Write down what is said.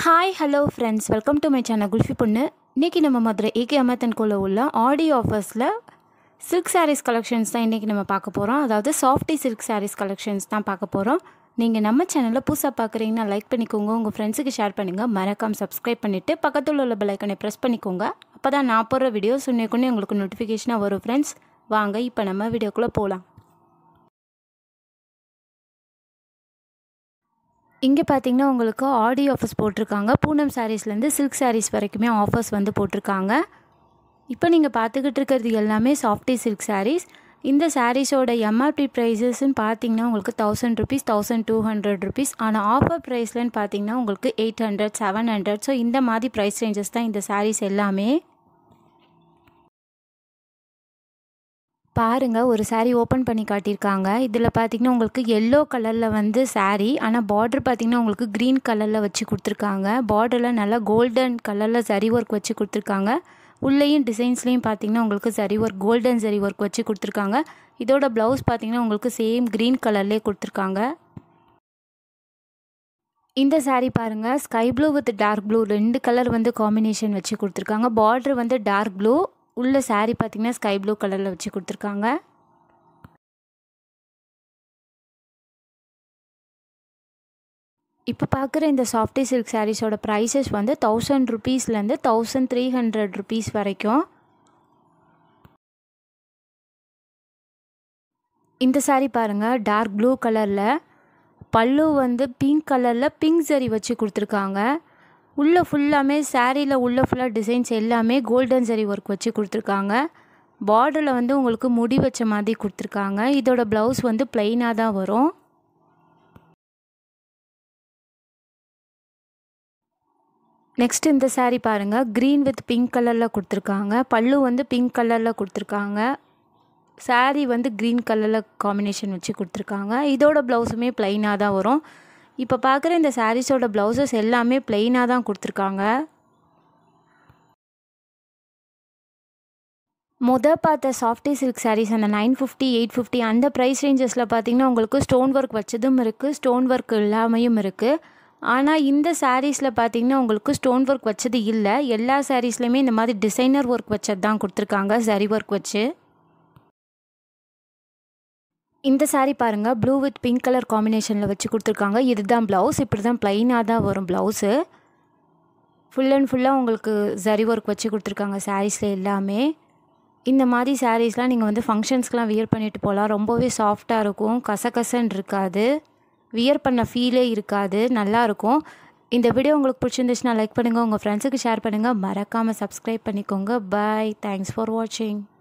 hi hello friends welcome to my channel Kulfi Ponnu இன்றைக்கி நம்ம Madurai AK அமர்த்தன் கோல உள்ள ஆடி ஆஃபர்ஸில் சில்க் சாரீஸ் கலெக்ஷன்ஸ் தான் இன்றைக்கி நம்ம பார்க்க போகிறோம் அதாவது சாஃப்டி சில்க் சாரீஸ் கலெக்ஷன்ஸ் தான் பார்க்க போகிறோம் நீங்கள் நம்ம சேனலில் புதுசாக பார்க்குறீங்கன்னா லைக் பண்ணிக்கோங்க உங்கள் ஃப்ரெண்ட்ஸுக்கு ஷேர் பண்ணுங்கள் மறக்காம சப்ஸ்கிரைப் பண்ணிவிட்டு பக்கத்தில் உள்ள பெல்லைக்கனை ப்ரெஸ் பண்ணிக்கோங்க அப்போ தான் நான் போடுற வீடியோஸ் உன்னைக்குன்னே உங்களுக்கு நோட்டிஃபிகேஷனாக வரும் ஃப்ரெண்ட்ஸ் வாங்க இப்போ நம்ம வீடியோக்குள்ளே போகலாம் இங்கே பார்த்தீங்கன்னா உங்களுக்கு ஆடி ஆஃபர்ஸ் போட்டிருக்காங்க பூனம் சாரீஸ்லேருந்து சில்க் சாரீஸ் வரைக்குமே ஆஃபர்ஸ் வந்து போட்டிருக்காங்க இப்போ நீங்கள் பார்த்துக்கிட்டு இருக்கிறது எல்லாமே சாஃப்டி சில்க் சாரீஸ் இந்த சாரீஸோட எம்ஆர்பி ப்ரைஸஸ்ன்னு பார்த்தீங்கன்னா உங்களுக்கு thousand rupees thousand two hundred rupees ஆனால் ஆஃபர் ப்ரைஸ்லன்னு பார்த்தீங்கன்னா உங்களுக்கு eight hundred seven hundred so இந்த மாதிரி ப்ரைஸ் ரேஞ்சஸ் தான் இந்த சாரீஸ் எல்லாமே பாருங்கள் ஒரு சாரீ ஓப்பன் பண்ணி காட்டியிருக்காங்க இதில் பார்த்தீங்கன்னா உங்களுக்கு எல்லோ கலரில் வந்து சாரீ ஆனால் பார்டர் பார்த்தீங்கன்னா உங்களுக்கு க்ரீன் கலரில் வச்சு கொடுத்துருக்காங்க பார்டரில் நல்லா கோல்டன் கலரில் சரி ஒர்க் வச்சு கொடுத்துருக்காங்க உள்ளேயும் டிசைன்ஸ்லேயும் பார்த்தீங்கன்னா உங்களுக்கு சரி ஒர்க் கோல்டன் சரி ஒர்க் வச்சு கொடுத்துருக்காங்க இதோட ப்ளவுஸ் பார்த்தீங்கன்னா உங்களுக்கு சேம் க்ரீன் கலர்லேயே கொடுத்துருக்காங்க இந்த சாரீ பாருங்கள் sky blue with dark blue ரெண்டு கலர் வந்து காம்பினேஷன் வச்சு கொடுத்துருக்காங்க பார்டர் வந்து டார்க் ப்ளூ உள்ள சாரீ பார்த்தீங்கன்னா ஸ்கை ப்ளூ கலரில் வச்சு கொடுத்துருக்காங்க இப்போ பார்க்குற இந்த சாஃப்டி சில்க் சாரீஸோட ப்ரைஸஸ் வந்து தௌசண்ட் ருபீஸ்லேருந்து தௌசண்ட் த்ரீ ஹண்ட்ரட் ருபீஸ் வரைக்கும் இந்த சாரீ பாருங்கள் டார்க் ப்ளூ கலரில் பல்லு வந்து பிங்க் கலரில் பிங்க் சரி வச்சு கொடுத்துருக்காங்க உள்ளே ஃபுல்லாமே சாரியில் உள்ளே ஃபுல்லாக டிசைன்ஸ் எல்லாமே கோல்டன் சரி ஒர்க் வச்சு கொடுத்துருக்காங்க பார்டரில் வந்து உங்களுக்கு முடி வச்ச மாதிரி கொடுத்துருக்காங்க இதோட ப்ளவுஸ் வந்து ப்ளைனாக தான் வரும் நெக்ஸ்ட் இந்த சாரீ பாருங்கள் க்ரீன் வித் பிங்க் கலரில் கொடுத்துருக்காங்க பல்லு வந்து பிங்க் கலரில் கொடுத்துருக்காங்க சாரீ வந்து க்ரீன் கலரில் காம்பினேஷன் வச்சு கொடுத்துருக்காங்க இதோட ப்ளவுஸுமே ப்ளைனாக தான் வரும் இப்போ பார்க்குற இந்த சாரீஸோட ப்ளவுசஸ் எல்லாமே ப்ளெயினாக தான் கொடுத்துருக்காங்க முத பார்த்த சாஃப்டி சில்க் சாரீஸ் அந்த நைன் ஃபிஃப்டி எயிட் ஃபிஃப்டி அந்த ப்ரைஸ் ரேஞ்சஸில் பார்த்தீங்கன்னா உங்களுக்கு ஸ்டோன் ஒர்க் வச்சதும் இருக்குது ஸ்டோன் ஒர்க் இல்லாமையும் இருக்குது ஆனால் இந்த சாரீஸில் பார்த்தீங்கன்னா உங்களுக்கு ஸ்டோன் ஒர்க் வச்சது இல்லை எல்லா சாரீஸ்லையுமே இந்த மாதிரி டிசைனர் ஒர்க் வச்சது தான் கொடுத்துருக்காங்க சரி ஒர்க் வச்சு இந்த சாரீ பாருங்கள் ப்ளூ வித் பிங்க் கலர் காம்பினேஷனில் வச்சு கொடுத்துருக்காங்க இதுதான் ப்ளவுஸ் இப்படி தான் ப்ளைனாக தான் வரும் ப்ளவுஸு ஃபுல் அண்ட் ஃபுல்லாக உங்களுக்கு சரி ஒர்க் வச்சு கொடுத்துருக்காங்க சாரீஸில் எல்லாமே இந்த மாதிரி சாரீஸ்லாம் நீங்கள் வந்து ஃபங்க்ஷன்ஸ்க்கெலாம் வியர் பண்ணிட்டு போகலாம் ரொம்பவே சாஃப்டாக இருக்கும் கசகசன்னு இருக்காது வியர் பண்ண ஃபீலே இருக்காது நல்லாயிருக்கும் இந்த வீடியோ உங்களுக்கு பிடிச்சிருந்துச்சுன்னா லைக் பண்ணுங்கள் உங்கள் ஃப்ரெண்ட்ஸுக்கு ஷேர் பண்ணுங்கள் மறக்காமல் சப்ஸ்கிரைப் பண்ணிக்கோங்க பாய் தேங்க்ஸ் ஃபார் வாட்சிங்